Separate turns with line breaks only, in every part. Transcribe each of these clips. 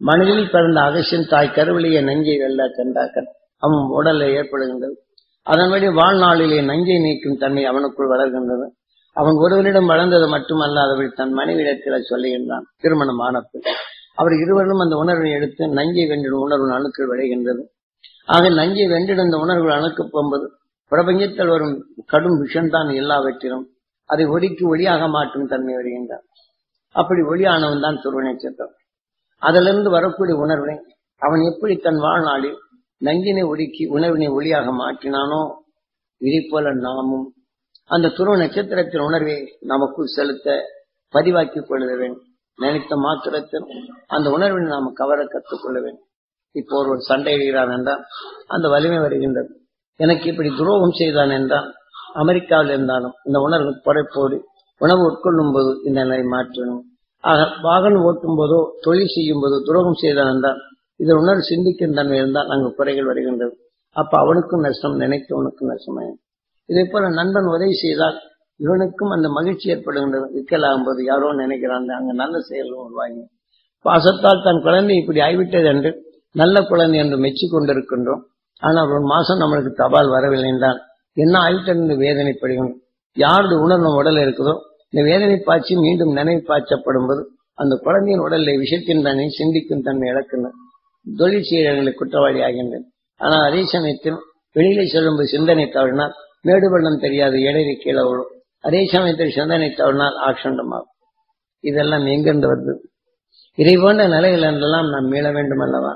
மனிதனில் பிறந்த அகசியன் தாய் கருவிலேயே நஞ்சை வெல்ல கண்டாக்கன் அவன் உடலில் ஏற்படுகின்றது அதன்படி வாழ்நாளிலே நஞ்சை நீக்கும் தன்மை அவனுக்குள் வளர்கின்றது அவன் ஒருவரிடம் வளர்ந்தது மட்டுமல்லாதபடி தன் மனைவிடத்தில் சொல்லுகின்றான் திருமணம் ஆனப்பின் அவர் இருவரும் அந்த உணர்வை எடுத்து நஞ்சை வென்றிடும் உணர்வு அணுக்கள் விளைகின்றது ஆக நஞ்சை வென்றிருந்த உணர்வுகள் அணுக்கப் போகும்போது பிரபஞ்சத்தில் வரும் கடும் விஷம்தான் எல்லாவற்றிலும் அதை ஒடுக்கி ஒளியாக மாற்றும் தன்மை வருகின்றான் அப்படி ஒளியானவன் தான் துருவ நட்சத்திரம் அதிலிருந்து வரக்கூடிய உணர்வை அவன் எப்படி தன் வாழ்நாளில் நஞ்சினை ஒடுக்கி உணர்வினை ஒளியாக மாற்றினானோ இதை போல நாமும் அந்த துருவ நட்சத்திரத்தின் உணர்வை நமக்குள் செலுத்த பதிவாக்கிக் கொள்ள வேண்டும் நினைத்த மாத்திரத்தில் அந்த உணர்வை நாம் கவர கற்றுக்கொள்ள வேண்டும் இப்போ ஒரு சண்டை இடுகிறான் என்றால் அந்த வலிமை வருகின்றது எனக்கு இப்படி துரோகம் செய்தான் என்றால் அமெரிக்காவில் இருந்தாலும் இந்த உணர்வு குறைப்போடு உணவு உட்கொள்ளும் போது இந்த நிலை மாற்றணும் ஆக வாகனம் ஓட்டும் போதோ தொழில் செய்யும் போதோ துரோகம் செய்தான் என்றால் இந்த உணர்வு சிந்திக்கும் தன்மை இருந்தால் அங்கு குறைகள் வருகின்றது அப்ப அவனுக்கும் நஷ்டம் நினைத்தவனுக்கும் நஷ்டமாயும் இதே போல நண்பன் உதவி செய்தால் இவனுக்கும் அந்த மகிழ்ச்சி ஏற்படுகின்றது விக்கலாகும் போது யாரோ நினைக்கிறாங்க அங்க நல்ல செயல்கள் உருவாகி பாசத்தால் தன் குழந்தை இப்படி ஆய்விட்டது என்று நல்ல குழந்தை என்று மெச்சிக் கொண்டிருக்கின்றோம் ஆனால் ஒரு மாசம் நம்மளுக்கு தபால் வரவில்லை என்றால் என்ன ஆயிட்டது என்று வேதனைப்படுகின்றோம் யாருடைய உணர்வு நம்ம உடல் இருக்குதோ இந்த வேதனை பாய்ச்சி மீண்டும் நினைவு பாய்ச்சப்படும் போது அந்த குழந்தையின் உடலில் விஷத்தின் தன்மை சிந்திக்கும் தன்மை இழக்கின்றன தொழில் செய்கிறவர்களை குற்றவாளி ஆகின்றன ஆனால் அதே சமயத்தில் வெளியிலே செல்லும்போது சிந்தனை தவறினால் மேடு வெள்ளம் தெரியாது இடையில கீழே விழும் அதே சமயத்தில் சிந்தனை தவறினால் ஆக்ஷண்டமாகும் இதெல்லாம் எங்கிருந்து வருது இதை போன்ற நிலைகள் என்றெல்லாம் நாம் மீள வேண்டும் அல்லவா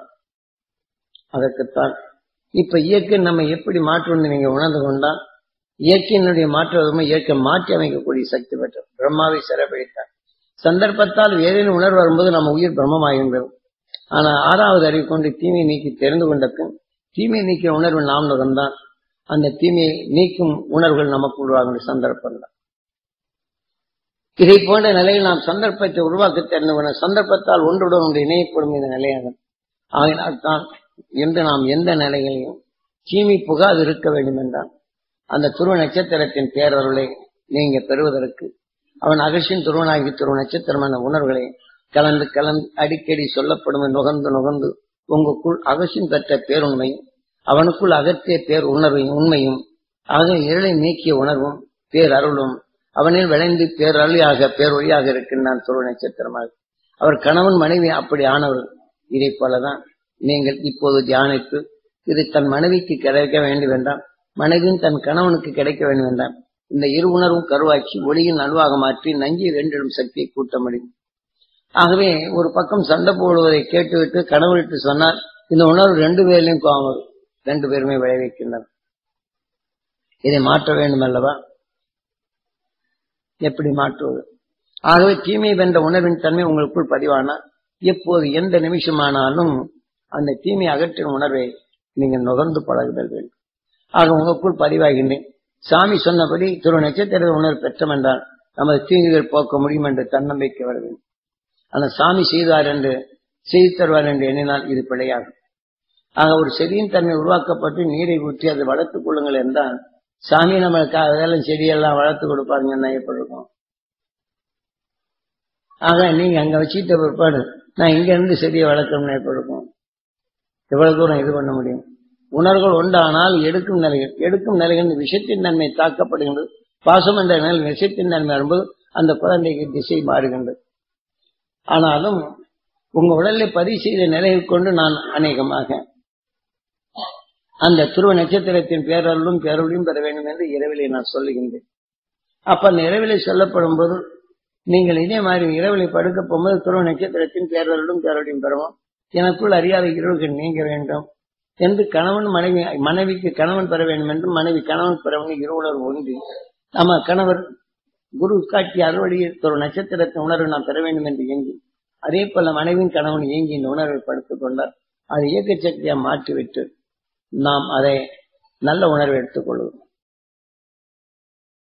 அதற்குத்தான் இப்ப இயற்கை நம்ம எப்படி மாற்றுவது நீங்க உணர்ந்து கொண்டா இயற்கையினுடைய மாற்றுவதுமே இயற்கை மாற்றி அமைக்கக்கூடிய சக்தி பெற்றது பிரம்மாவை சிறப்பிடித்தார் சந்தர்ப்பத்தால் ஏதேனும் உணர்வு வரும்போது நம்ம உயிர் பிரம்மமாகின்றது ஆனா ஆறாவது அறிவு கொண்டு தீமையை நீக்கி தெரிந்து கொண்ட பின் தீமையை நீக்கிய உணர்வு நாம் நுகர்ந்தான் அந்த தீமையை நீக்கும் உணர்வுகள் நமக்கு உருவாகின்ற சந்தர்ப்பம் தான் இதை போன்ற நிலையில் நாம் சந்தர்ப்பத்தை உருவாக்க தெரிந்து கொண்ட சந்தர்ப்பத்தால் ஒன்றுடன் ஒன்று இணையப்படும் இந்த நிலையாகும் ஆகினால் தான் இன்று நாம் எந்த நிலைகளையும் தீமை புகாது இருக்க வேண்டும் என்றான் அந்த துருவ நட்சத்திரத்தின் பேரருளை நீங்க பெறுவதற்கு அவன் அகழ்ச்சியின் துருவனாகி துருவ நட்சத்திரம் என்ற உணர்வுகளை கலந்து கலந்து அடிக்கடி சொல்லப்படும் நுகர்ந்து நுகர்ந்து உங்களுக்குள் அகசியம் பெற்ற பேருண்மையும் அவனுக்குள் அகத்திய பேர் உணர்வையும் உண்மையும் ஆக இருளை நீக்கிய உணர்வும் பேரருளும் அவனில் விளைந்து பேரொழியாக பேரொழியாக இருக்கின்றான் துருவ நட்சத்திரமாக அவர் கணவன் மனைவி அப்படி ஆனவர் இதை போலதான் நீங்கள் இப்போது தியானித்து இது தன் மனைவிக்கு கிடைக்க வேண்டும் என்றால் மனைவியும் தன் கணவனுக்கு கிடைக்க வேண்டும் என்றால் இந்த இரு உணர்வும் கருவாக்கி ஒளியின் நல்வாக மாற்றி நஞ்சி வென்றிடும் சக்தியை கூட்ட முடியும் ஆகவே ஒரு பக்கம் சண்டை போடுவதை கேட்டுவிட்டு கணவனிட்டு சொன்னால் இந்த உணர்வு ரெண்டு பேர்லையும் கோவம் ரெண்டு பேருமே விளைவிக்கின்றனர் இதை மாற்ற வேண்டும் அல்லவா எப்படி மாற்றுவது ஆகவே தீமை வென்ற உணர்வின் தன்மை உங்களுக்குள் பதிவானால் எப்போது எந்த நிமிஷமானாலும் அந்த தீமை அகற்றின் உணர்வை நீங்கள் நுகர்ந்து பழகுதல் வேண்டும் ஆக உங்களுக்குள் பதிவாகின்றேன் சாமி சொன்னபடி திரு நட்சத்திர உணர்வு பெற்றம் என்றால் நமது தீங்குகள் போக்க முடியும் என்று தன்னம்பிக்கை வர வேண்டும் ஆனால் சாமி செய்தார் என்று செய்து தருவார் என்று எண்ணினால் இது பிழையாகும் ஆக ஒரு செடியின் தன்மை உருவாக்கப்பட்டு நீரை ஊற்றி அதை வளர்த்துக் கொள்ளுங்கள் என்றால் சாமி நம்மளுக்கு அதெல்லாம் செடியெல்லாம் வளர்த்து கொடுப்பாருங்கன்னா எப்படி இருக்கும் ஆக நீங்க அங்க வச்சுட்ட பிற்பாடு நான் இங்க இருந்து செடியை வளர்க்கணும்னு எப்படி இருக்கும் எவ்வளவு தூரம் இது பண்ண முடியும் உணர்வுகள் உண்டானால் எடுக்கும் நிலைகள் எடுக்கும் நிலைகள் விஷத்தின் நன்மை தாக்கப்படுகின்றது பாசம் என்ற நிலையில் விஷத்தின் நன்மை வரும்போது அந்த குழந்தைக்கு திசை மாறுகின்றது ஆனாலும் உங்க உடலை பதிவு செய்த நிலையை கொண்டு நான் அநேகமாக அந்த துருவ நட்சத்திரத்தின் பேரருளும் பேரொழியும் பெற வேண்டும் என்று இரவிலே நான் சொல்லுகின்றேன் அப்ப அந்த இரவிலே சொல்லப்படும் போது நீங்கள் இதே மாதிரி இரவிலே படுக்க போகும்போது துருவ நட்சத்திரத்தின் பேரருளும் பேரொழியும் பெறவும் எனக்குள் அறியாத இருள்கள் நீங்க வேண்டும் என்று கணவன் மனைவி மனைவிக்கு கணவன் பெற வேண்டும் என்றும் மனைவி கணவன் பெற வேண்டும் இருவுணர்வு ஒன்றி நம்ம கணவர் குரு காட்டிய அறுவடையில் ஒரு நட்சத்திரத்தின் உணர்வு நாம் பெற வேண்டும் என்று இயங்கி அதே போல மனைவியின் கணவன் இயங்கி இந்த உணர்வை படுத்துக் கொண்டார் அதை இயக்க சக்தியா மாற்றிவிட்டு நாம் அதை நல்ல உணர்வை எடுத்துக் கொள்வோம்